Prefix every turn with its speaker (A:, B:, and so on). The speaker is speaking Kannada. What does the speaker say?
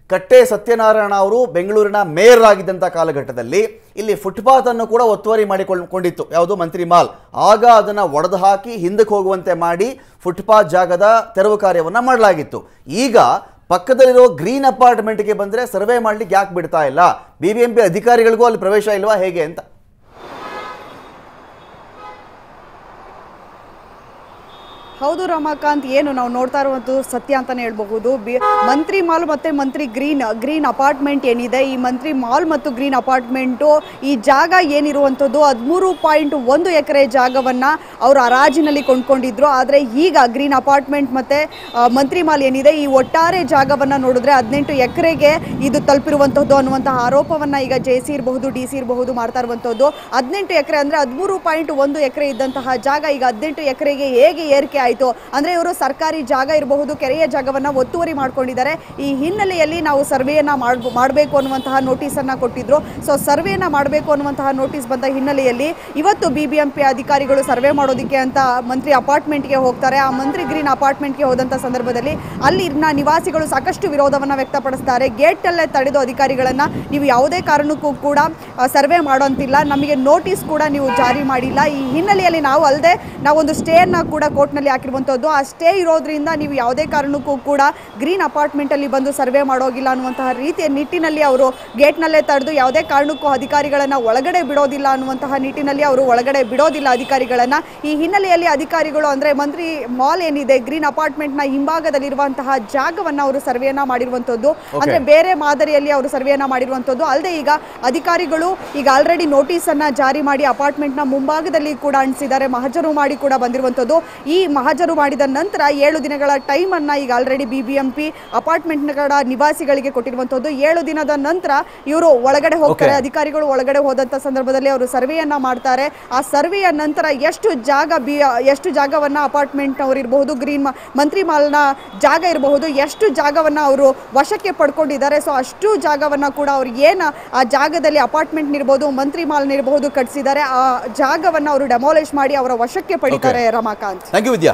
A: ಕಟ್ಟೆ ಸತ್ಯನಾರಾಯಣ ಅವರು ಬೆಂಗಳೂರಿನ ಮೇಯರ್ ಆಗಿದ್ದಂಥ ಕಾಲಘಟ್ಟದಲ್ಲಿ ಇಲ್ಲಿ ಫುಟ್ಪಾತ್ ಅನ್ನು ಕೂಡ ಒತ್ತುವರಿ ಮಾಡಿಕೊಂಡಿತ್ತು ಯಾವುದು ಮಂತ್ರಿ ಮಾಲ್ ಆಗ ಅದನ್ನು ಒಡೆದು ಹಾಕಿ ಹಿಂದಕ್ಕೆ ಹೋಗುವಂತೆ ಮಾಡಿ ಫುಟ್ಪಾತ್ ಜಾಗದ ತೆರವು ಕಾರ್ಯವನ್ನು ಮಾಡಲಾಗಿತ್ತು ಈಗ ಪಕ್ಕದಲ್ಲಿರೋ ಗ್ರೀನ್ ಅಪಾರ್ಟ್ಮೆಂಟ್ಗೆ ಬಂದರೆ ಸರ್ವೆ ಮಾಡ್ಲಿಕ್ಕೆ ಯಾಕೆ ಬಿಡ್ತಾ ಇಲ್ಲ ಬಿ ಬಿ ಎಂ ಪಿ ಅಧಿಕಾರಿಗಳಿಗೂ ಅಲ್ಲಿ ಪ್ರವೇಶ ಇಲ್ವಾ ಹೇಗೆ ಅಂತ
B: ಹೌದು ರಮಾಕಾಂತ್ ಏನು ನಾವು ನೋಡ್ತಾ ಇರುವಂಥದ್ದು ಸತ್ಯ ಅಂತಾನೆ ಹೇಳ್ಬಹುದು ಬಿ ಮಂತ್ರಿ ಮಾಲ್ ಮತ್ತೆ ಮಂತ್ರಿ ಗ್ರೀನ್ ಗ್ರೀನ್ ಅಪಾರ್ಟ್ಮೆಂಟ್ ಏನಿದೆ ಈ ಮಂತ್ರಿ ಮಾಲ್ ಮತ್ತು ಗ್ರೀನ್ ಅಪಾರ್ಟ್ಮೆಂಟು ಈ ಜಾಗ ಏನಿರುವಂಥದ್ದು ಹದಿಮೂರು ಪಾಯಿಂಟ್ ಒಂದು ಎಕರೆ ಜಾಗವನ್ನು ಅವರು ಹರಾಜಿನಲ್ಲಿ ಕೊಂಡ್ಕೊಂಡಿದ್ರು ಆದರೆ ಈಗ ಗ್ರೀನ್ ಅಪಾರ್ಟ್ಮೆಂಟ್ ಮತ್ತು ಮಂತ್ರಿ ಮಾಲ್ ಏನಿದೆ ಈ ಒಟ್ಟಾರೆ ಜಾಗವನ್ನು ನೋಡಿದ್ರೆ ಹದಿನೆಂಟು ಎಕರೆಗೆ ಇದು ತಲುಪಿರುವಂಥದ್ದು ಅನ್ನುವಂತಹ ಆರೋಪವನ್ನು ಈಗ ಜೆ ಸಿ ಇರಬಹುದು ಡಿ ಸಿ ಇರಬಹುದು ಮಾಡ್ತಾ ಇರುವಂಥದ್ದು ಹದಿನೆಂಟು ಎಕರೆ ಅಂದರೆ ಹದಿಮೂರು ಪಾಯಿಂಟ್ ಒಂದು ಎಕರೆ ಇದ್ದಂತಹ ಜಾಗ ಈಗ ಹದಿನೆಂಟು ಎಕರೆಗೆ ಹೇಗೆ ಏರಿಕೆ ಆಯಿತು ಅಂದರೆ ಇವರು ಸರ್ಕಾರಿ ಜಾಗ ಇರಬಹುದು ಕೆರೆಯ ಜಾಗವನ್ನು ಒತ್ತುವರಿ ಮಾಡ್ಕೊಂಡಿದ್ದಾರೆ ಈ ಹಿನ್ನೆಲೆಯಲ್ಲಿ ನಾವು ಸರ್ವೆಯನ್ನು ಮಾಡ್ ಮಾಡಬೇಕು ಅನ್ನುವಂತಹ ನೋಟಿಸನ್ನು ಕೊಟ್ಟಿದ್ರು ಸೊ ಸರ್ವೆಯನ್ನು ಮಾಡಬೇಕು ಅನ್ನುವಂತಹ ನೋಟಿಸ್ ಬಂದ ಹಿನ್ನೆಲೆಯಲ್ಲಿ ಇವತ್ತು ಬಿ ಬಿ ಎಂ ಪಿ ಅಧಿಕಾರಿಗಳು ಸರ್ವೆ ಮಾಡೋದಕ್ಕೆ ಅಂತ ಮಂತ್ರಿ ಅಪಾರ್ಟ್ಮೆಂಟ್ಗೆ ಹೋಗ್ತಾರೆ ಆ ಮಂತ್ರಿ ಗ್ರೀನ್ ಅಪಾರ್ಟ್ಮೆಂಟ್ಗೆ ಹೋದಂಥ ಸಂದರ್ಭದಲ್ಲಿ ಅಲ್ಲಿನ ನಿವಾಸಿಗಳು ಸಾಕಷ್ಟು ವಿರೋಧವನ್ನು ವ್ಯಕ್ತಪಡಿಸ್ತಾರೆ ಗೇಟಲ್ಲೇ ತಡೆದು ಅಧಿಕಾರಿಗಳನ್ನು ನೀವು ಯಾವುದೇ ಕಾರಣಕ್ಕೂ ಕೂಡ ಸರ್ವೆ ಮಾಡೋಂತಿಲ್ಲ ನಮಗೆ ನೋಟಿಸ್ ಕೂಡ ನೀವು ಜಾರಿ ಮಾಡಿಲ್ಲ ಈ ಹಿನ್ನೆಲೆಯಲ್ಲಿ ನಾವು ಅಲ್ಲದೆ ನಾವೊಂದು ಸ್ಟೇಯನ್ನು ಕೂಡ ಕೋರ್ಟ್ನಲ್ಲಿ ಹಾಕಿರುವಂಥದ್ದು ಆ ಸ್ಟೇ ಇರೋದ್ರಿಂದ ನೀವು ಯಾವುದೇ ಕಾರಣಕ್ಕೂ ಕೂಡ ಗ್ರೀನ್ ಅಪಾರ್ಟ್ಮೆಂಟಲ್ಲಿ ಬಂದು ಸರ್ವೆ ಮಾಡೋಗಿಲ್ಲ ಅನ್ನುವಂತಹ ರೀತಿಯ ನಿಟ್ಟಿನಲ್ಲಿ ಅವರು ಗೇಟ್ನಲ್ಲೇ ತಡೆದು ಯಾವುದೇ ಕಾರಣಕ್ಕೂ ಅಧಿಕಾರಿಗಳನ್ನು ಒಳಗಡೆ ಬಿಡೋದಿಲ್ಲ ಅನ್ನುವಂತಹ ನಿಟ್ಟಿನಲ್ಲಿ ಅವರು ಒಳಗಡೆ ಬಿಡೋದಿಲ್ಲ ಅಧಿಕಾರಿಗಳನ್ನು ಈ ಹಿನ್ನೆಲೆಯಲ್ಲಿ ಅಧಿಕಾರಿಗಳು ಅಂದರೆ ಮಂತ್ರಿ ಮಾಲ್ ಏನಿದೆ ಗ್ರೀನ್ ಅಪಾರ್ಟ್ಮೆಂಟ್ನ ಹಿಂಭಾಗದಲ್ಲಿರುವಂತಹ ಜಾಗವನ್ನು ಅವರು ಸರ್ವೆಯನ್ನು ಮಾಡಿರುವಂಥದ್ದು ಅಂದರೆ ಬೇರೆ ಮಾದರಿಯಲ್ಲಿ ಅವರು ಸರ್ವೆಯನ್ನು ಮಾಡಿರುವಂಥದ್ದು ಅಲ್ಲದೆ ಈಗ ಅಧಿಕಾರಿಗಳು ಈಗ ಆಲ್ರೆಡಿ ನೋಟಿಸನ್ನು ಜಾರಿ ಮಾಡಿ ಅಪಾರ್ಟ್ಮೆಂಟ್ನ ಮುಂಭಾಗದಲ್ಲಿ ಕೂಡ ಅಂಟಿಸಿದ್ದಾರೆ ಮಹಜರು ಮಾಡಿ ಕೂಡ ಬಂದಿರುವಂಥದ್ದು ಈ ಮಹಜರು ಮಾಡಿದ ನಂತರ ಏಳು ದಿನಗಳ ಟೈಮನ್ನು ಈಗ already B B M P ಅಪಾರ್ಟ್ಮೆಂಟ್ಗಳ ನಿವಾಸಿಗಳಿಗೆ ಕೊಟ್ಟಿರುವಂಥದ್ದು ಏಳು ದಿನದ ನಂತರ ಇವರು ಒಳಗಡೆ ಹೋಗ್ತಾರೆ
A: Okay.
B: ಅಧಿಕಾರಿಗಳು ಒಳಗಡೆ ಹೋದಂಥ ಸಂದರ್ಭದಲ್ಲಿ ಅವರು ಸರ್ವೆಯನ್ನ ಮಾಡ್ತಾರೆ ಆ ಸರ್ವೆಯ ನಂತರ ಎಷ್ಟು ಜಾಗ ಬಿ ಎಷ್ಟು ಜಾಗವನ್ನು ಅಪಾರ್ಟ್ಮೆಂಟ್ ಅವ್ರು ಇರಬಹುದು ಗ್ರೀನ್ ಮಂತ್ರಿ ಮಾಲ್ನ ಜಾಗ ಇರಬಹುದು ಎಷ್ಟು ಜಾಗವನ್ನು ಅವರು ವಶಕ್ಕೆ ಪಡ್ಕೊಂಡಿದ್ದಾರೆ ಸೊ ಅಷ್ಟು ಜಾಗವನ್ನು ಕೂಡ ಅವ್ರು ಏನು ಆ ಜಾಗದಲ್ಲಿ ಅಪಾರ್ಟ್ಮೆಂಟ್ ಇರ್ಬೋದು ಮಂತ್ರಿ ಮಾಲ್ನ ಇರಬಹುದು ಕಟ್ಸಿದ್ದಾರೆ ಆ ಜಾಗವನ್ನು ಅವರು ಡೆಮಾಲಿಷ್ ಮಾಡಿ ಅವರ ವಶಕ್ಕೆ ಪಡಿತಾರೆ ರಮಾಕಾಂತ್
A: ಥ್ಯಾಂಕ್ ಯು ವಿದ್ಯಾ